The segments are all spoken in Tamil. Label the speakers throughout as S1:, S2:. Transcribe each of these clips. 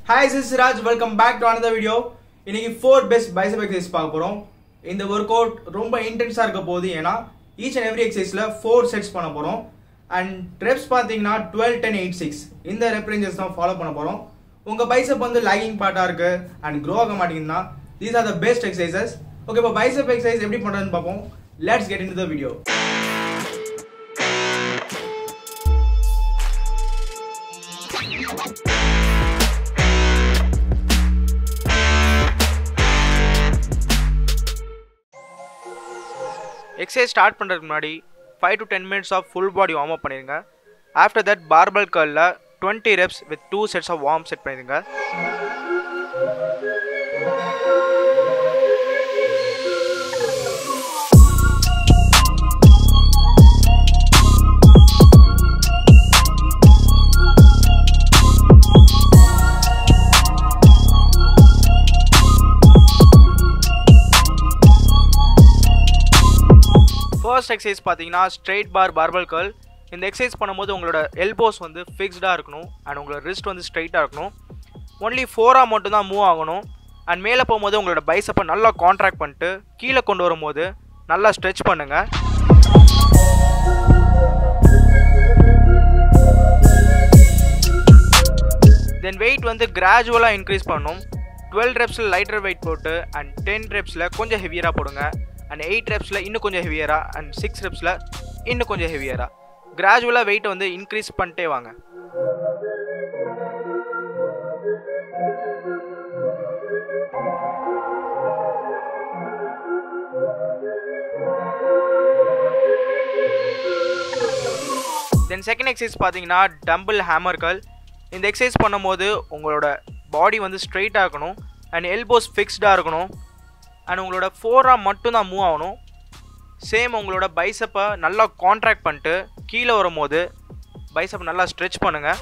S1: hi sis Raj welcome back to another video இன்னைக்கு ஃபோர் பெஸ்ட் பைசப் எக்ஸசைஸ் பார்க்க போகிறோம் இந்த ஒர்க் அவுட் ரொம்ப இன்டென்ஸாக இருக்க போகுது ஏன்னா ஈச் அண்ட் எவ்ரி எக்ஸசைஸில் ஃபோர் செட்ஸ் பண்ண போகிறோம் அண்ட் ரெப்ஸ் பார்த்தீங்கன்னா டுவெல் டென் எயிட் சிக்ஸ் இந்த ரெப் ரேஞ்சஸ் தான் ஃபாலோ பண்ண போகிறோம் உங்கள் பைசப் வந்து லேகிங் பார்ட்டாக இருக்குது அண்ட் க்ரோ ஆக மாட்டேங்குதுன்னா these are the best exercises okay இப்போ பைசப் எக்ஸசைஸ் எப்படி பண்ணுறதுன்னு பார்ப்போம் let's get in the video
S2: exercise start பண்ணுறதுக்கு முன்னாடி five to ten minutes of full body warm up பண்ணிடுங்க ஆஃப்டர் தட் பார்பல் கர்லில் twenty reps with two sets of warm set பண்ணிடுங்க ஃபர்ஸ்ட் எக்ஸசைஸ் பார்த்தீங்கன்னா ஸ்ட்ரெயிட் பார் பார்பல் கர்ல் இந்த எக்ஸசைஸ் பண்ணும்போது உங்களோட எல்போஸ் வந்து ஃபிக்ஸ்டாக இருக்கணும் அண்ட் உங்களோட ரிஸ்ட் வந்து ஸ்ட்ரைட்டாக இருக்கணும் ஒன்லி ஃபோராக மட்டும் தான் மூவ் ஆகணும் அண்ட் மேலே போகும்போது உங்களோட பைசப்பை நல்லா கான்ட்ராக்ட் பண்ணிட்டு கீழே கொண்டு வரும்போது நல்லா ஸ்ட்ரெச் பண்ணுங்கள் தென் வெயிட் வந்து கிராஜுவலாக இன்க்ரீஸ் பண்ணணும் டுவெல் ரெப்ஸில் லைட்டர் வெயிட் போட்டு அண்ட் டென் ரெப்ஸில் கொஞ்சம் ஹெவியராக போடுங்க அண்ட் எயிட் ரெப்ஸில் இன்னும் கொஞ்சம் ஹெவியராக அண்ட் சிக்ஸ் ரெப்ஸில் இன்னும் கொஞ்சம் ஹெவியராக கிராஜுவலாக வெயிட்டை வந்து இன்க்ரீஸ் பண்ணிட்டே வாங்க தென் செகண்ட் எக்ஸசைஸ் பார்த்தீங்கன்னா டம்பிள் ஹேமர் கல் இந்த எக்ஸசைஸ் பண்ணும்போது உங்களோட பாடி வந்து ஸ்ட்ரைட் ஆகணும் அண்ட் எல்போஸ் ஃபிக்ஸ்டாக இருக்கணும் அண்ட் உங்களோட ஃபோராக மட்டும்தான் மூவ் ஆகணும் சேம் உங்களோட பைசப்பை நல்லா கான்ட்ராக்ட் பண்ணிட்டு கீழே வரும்போது பைசப் நல்லா ஸ்ட்ரெச் பண்ணுங்கள்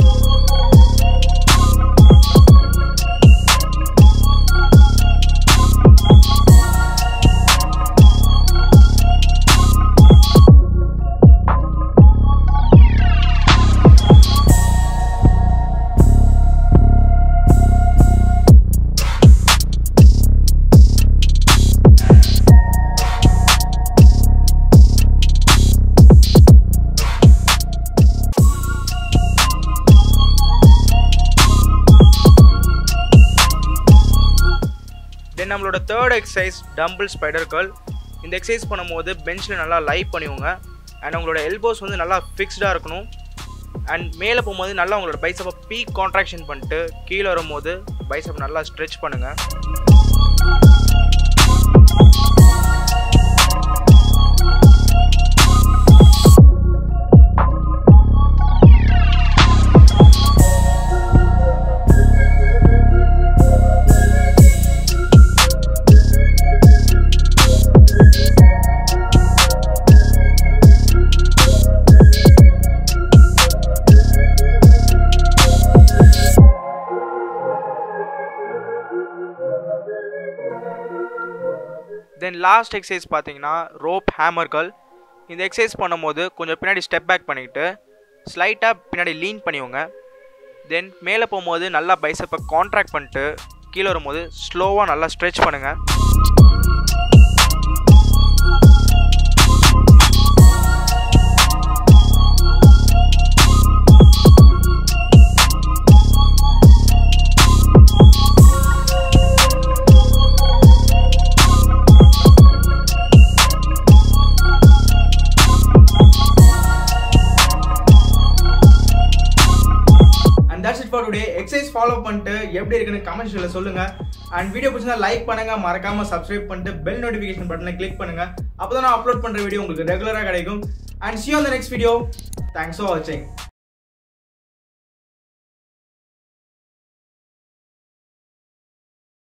S2: தென் நம்மளோட third exercise dumbbell spider curl இந்த எக்ஸசைஸ் பண்ணும்போது பெஞ்சில் நல்லா லைவ் பண்ணிவோங்க அண்ட் உங்களோட எல்போஸ் வந்து நல்லா ஃபிக்ஸ்டாக இருக்கணும் அண்ட் மேலே போகும்போது நல்லா உங்களோட பைசப்பை பீக் கான்ட்ராக்ஷன் பண்ணிட்டு கீழே வரும்போது பைசப் நல்லா ஸ்ட்ரெச் பண்ணுங்கள் தென் லாஸ்ட் எக்ஸசைஸ் பார்த்தீங்கன்னா ரோப் ஹேமர் கல் இந்த எக்ஸசைஸ் பண்ணும்போது கொஞ்சம் பின்னாடி ஸ்டெப் பேக் பண்ணிக்கிட்டு ஸ்லைட்டாக பின்னாடி லீன் பண்ணிவோங்க தென் மேலே போகும்போது நல்லா பைசப்பை கான்ட்ராக்ட் பண்ணிட்டு கீழே வரும்போது ஸ்லோவாக நல்லா ஸ்ட்ரெச் பண்ணுங்கள்
S1: and that's it for today exercise follow பண்ணிட்டு எப்படி இருக்குன்னு கமெண்ட்ஸில் சொல்லுங்க அண்ட் வீடியோ பிடிச்சா லைக் பண்ணுங்க மறக்காம சப்ஸ்கிரைப் பண்ணிட்டு பெல் நோட்டிஃபிகேஷன் பட்டனை கிளிக் பண்ணுங்க அப்போ தான் நான் அப்லோட் பண்ணுற வீடியோ உங்களுக்கு ரெகுலராக கிடைக்கும் and see on the next video thanks for வாட்சிங்